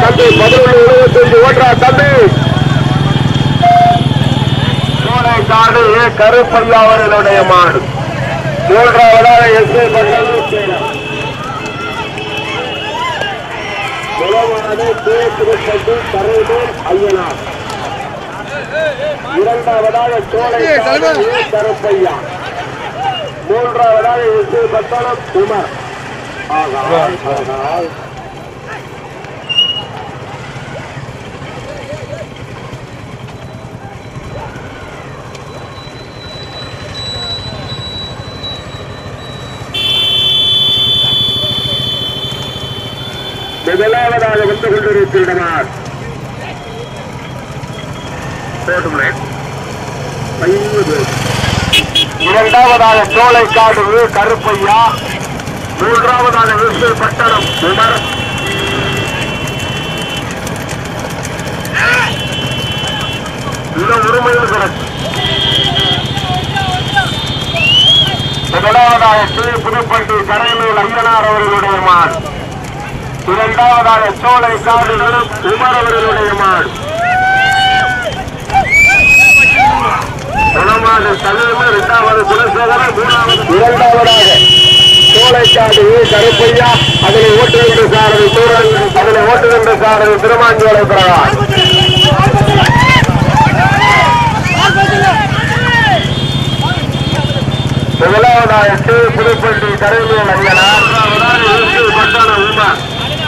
தம்பி பதினொன்று எழுபத்தஞ்சு ஓட்டுறா தம்பி சோலைக்காடு ஏ கருப்பையா அவர்களுடைய மாடு மூன்றாவதாக எஸ் ஏ சேலம் முதலாவது கே திருப்பதி கரைமேல் ஐயனார் இரண்டாவதாக சோலைக்காடு ஏ கருப்பையா மூன்றாவதாக எஸ் ஏ பட்டணம் உமர் ஆகா ஆகா முதலாவதாக வந்து கொண்டிருக்கின்றனர் இரண்டாவதாக சோலைக்காடு வி. கருப்பையா மூன்றாவதாக விசு பட்டணம் உமர் இந்த உரிமையில் கிடக்கு முதலாவதாக ஸ்ரீ புதுப்பட்டி கரைமேல் ஐயனார் அவர்களுடைய மாடு இரண்டாவதாக சோலை காடு உமர் அவர்களுடைய மாடு குணமாடு தலைவர் இரண்டாவது குலசேகரன் மூணாவது இரண்டாவதாக சோலைக்காடு கருப்பையா அதனை ஓட்டுகின்ற சாரதி சூழல் அதனை ஓட்டுகின்ற சாரதி திருமாஞ்சோலை பிரகாஷ் முதலாவதாக ஸ்ரீ புதுப்பட்டி கரைமேல் ஐயனார் மூன்றாவதாக விசு பட்டண உமர்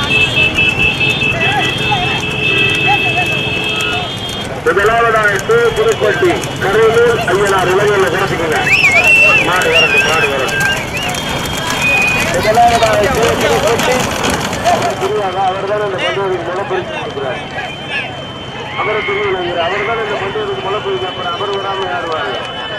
முதலாவதாக டூ புதுப்பட்டி கரையூர் ஐயனார் இளைஞர்ல கிடைச்சிக்கங்க மாடு வரட்டும் மாடு வரட்டும் முதலாவதாக டூ புதுப்பட்டி திருவாங்க அவர் தான் இந்த பந்தோருக்கு முளப்பெருக்கி கொடுக்குறாரு அவரை திருவிழா அவர் தான் இந்த பந்தோருக்கு முளப்பெருக்கி அப்புறம் அவர் விடாம யாருவாங்க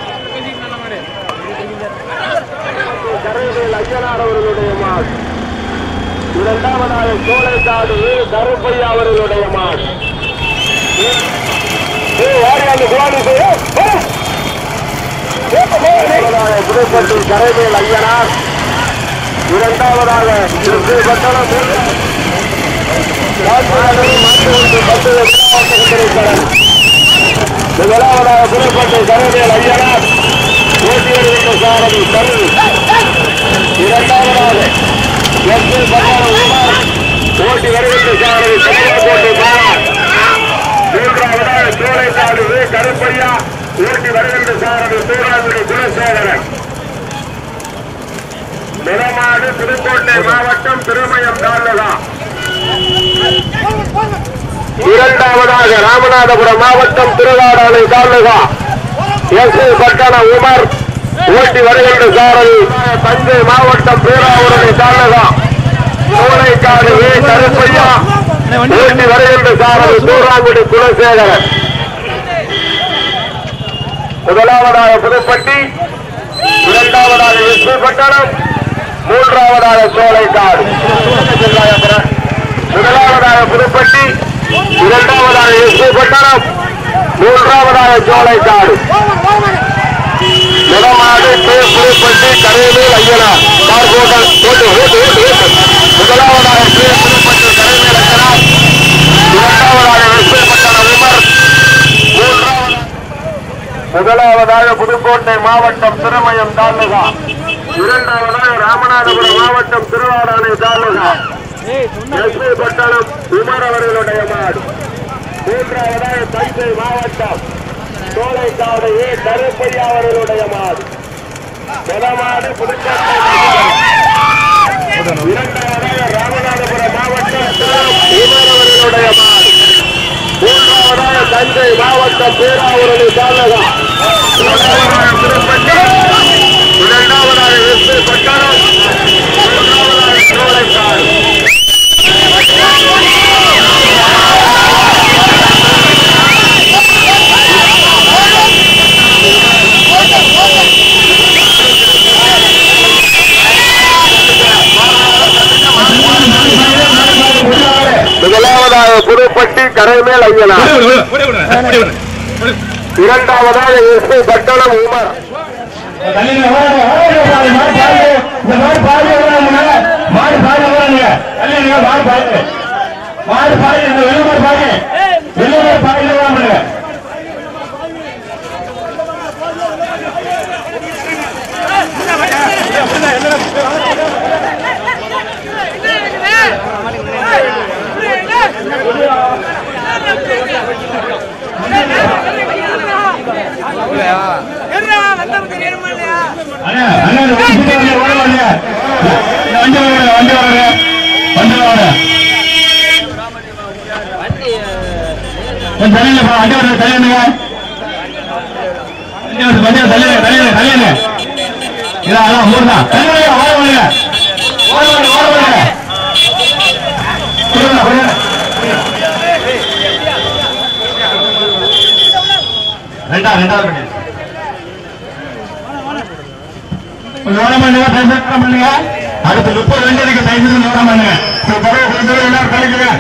கரைவேல் ஐயனார் அவர்களுடைய மாடு இரண்டாவதாக சோலைக்காடு கருப்பையா அவர்களுடைய மாடு புதுப்பட்டி கரைமேல் ஐயனார் இரண்டாவதாக திருப்பட்டணம் முதலாவதாக புதுப்பட்டி கரைமேல் ஐயனார் ஓட்டி வருகின்ற சாரதி கரு இரண்டாவதாக எஸ் பட்டணம் உமார் ஓட்டி வருகின்ற சாரதி கருவாக்கோட்டை மாநாடு மூன்றாவதாக சோலைக்காடு வே. கருப்பையா ஊட்டி வருகின்ற சாரதி சூறாவளி குலசேகரன் நிறமாடு புதுக்கோட்டை மாவட்டம் திருமயம் தாலுகா இரண்டாவதாக ராமநாதபுரம் மாவட்டம் திருவாடானை தாலுகா எஸ் பட்டண உமர் ஊட்டி வருகின்ற சாரதி தஞ்சை மாவட்டம் பேராவூரணி தாலுகா சோலைக்காடு வே. கருப்பையா ஊட்டி வருகின்ற சாரதி சூறாங்குடி குலசேகரன் முதலாவதாக புதுப்பட்டி இரண்டாவதாக எஸ்பி பட்டணம் மூன்றாவதாக சோலைக்காடு முதலாவதாக புதுப்பட்டி இரண்டாவதாக எஸ்பி பட்டணம் மூன்றாவதாக சோலைக்காடு நிலமாடு கே புதுப்பட்டி கரைமேல் ஐயனார் கார் போட்டல் ஓட்டு ஓட்டு ஓட்டு ஓட்டு முதலாவதாக கே புதுப்பட்டி கரைமேல் ஐயனார் இரண்டாவதாக எஸ்பி பட்டணம் உமர் மூன்றாவதாக முதலாவதாக புதுக்கோட்டை மாவட்டம் திருமயம் தாலுகா இரண்டாவதாக ராமநாதபுரம் மாவட்டம் திருவாடானை தாலுகா எஸ்பி பட்டணம் உமர் அவர்களுடைய மாடு மூன்றாவதாக தஞ்சை மாவட்டம் சோலைக்காடு ஏ கருப்பையா அவர்களுடைய மாடு முதமாடு புதுக்கோட்டை மாவட்டம். இரண்டாவதாக ராமநாதபுரம் மாவட்டம் சேலம் உமர் அவர்களுடைய மாடு மூன்றாவதாக தஞ்சை மாவட்டம் பேராவூரணி தாலுகா மூன்றாவதாக திருப்பட்டி இரண்டாவதாக எஸ்பி பட்டணம் மூன்றாவதாக சோலைக்காடு முதலாவதாக புதுப்பட்டி கரைமேல் ஐயனார் இரண்டாவதாக எஸ்பி பட்டணம் உமர் மாடு பாருங்க கொஞ்சம் தள்ளிடுங்க பா, வண்டி வருது தள்ளிடுங்க வண்டி வருது வண்டி வருது தள்ளிடுங்க தள்ளிடுங்க தள்ளிடுங்க இதான் அதான் மூணு தான் தள்ளிடுங்க ஓட விடுங்க ஓட விடுங்க ஓட விடுங்க கொடுங்க, கொடுங்க. ரெண்டா ரெண்டாவது வண்டி கொஞ்சம் ஓரம் பண்ணுங்க தயவுசெய்து பண்ணுங்க அடுத்து முப்பது வண்டி இருக்கு தயவுசெய்து ஓரம் பண்ணுங்க இந்த பறவை கொஞ்சம் எல்லாரும் கழிக்குங்க